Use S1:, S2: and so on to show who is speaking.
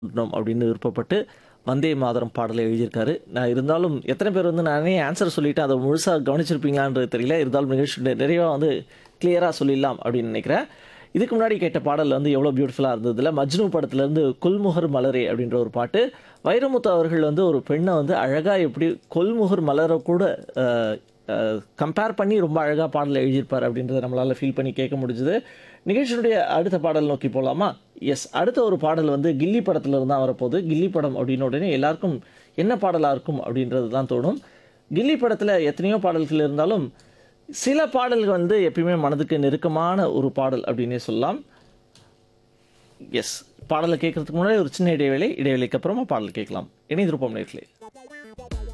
S1: பண்ணணும் அப்படின்னு விருப்பப்பட்டு வந்தே மாதரம் பாடலை எழுதியிருக்காரு நான் இருந்தாலும் எத்தனை பேர் வந்து நானே ஆன்சர் சொல்லிட்டேன் அதை முழுசாக கவனிச்சிருப்பீங்களான்றது தெரியல இருந்தாலும் நிகழ்ச்சி நிறைவாக வந்து கிளியராக சொல்லிடலாம் அப்படின்னு நினைக்கிறேன் இதுக்கு முன்னாடி கேட்ட பாடல் வந்து எவ்வளோ பியூட்டிஃபுல்லாக இருந்ததுல மஜ்னு படத்துலேருந்து கொல்முகர் மலரே அப்படின்ற ஒரு பாட்டு வைரமுத்து அவர்கள் வந்து ஒரு பெண்ணை வந்து அழகாக எப்படி கொல்முகர் மலரை கூட கம்பேர் பண்ணி ரொம்ப அழகாக பாடல் எழுதியிருப்பார் அப்படின்றத நம்மளால் ஃபீல் பண்ணி கேட்க முடிஞ்சுது நிகழ்ச்சியினுடைய அடுத்த பாடல் நோக்கி போகலாமா எஸ் அடுத்த ஒரு பாடல் வந்து கில்லி படத்துல இருந்து தான் வரப்போகுது கில்லி படம் அப்படின்னு உடனே எல்லாருக்கும் என்ன பாடலாக இருக்கும் அப்படின்றது தான் தோணும் கில்லி படத்தில் எத்தனையோ பாடல்கள் இருந்தாலும் சில பாடல்கள் வந்து எப்பயுமே மனதுக்கு நெருக்கமான ஒரு பாடல் அப்படின்னே சொல்லலாம் எஸ் பாடலை கேட்கறதுக்கு முன்னாடி ஒரு சின்ன இடைவேளை இடைவேளைக்கு அப்புறமா பாடல் கேட்கலாம் இணைந்திருப்போம் நேர்களே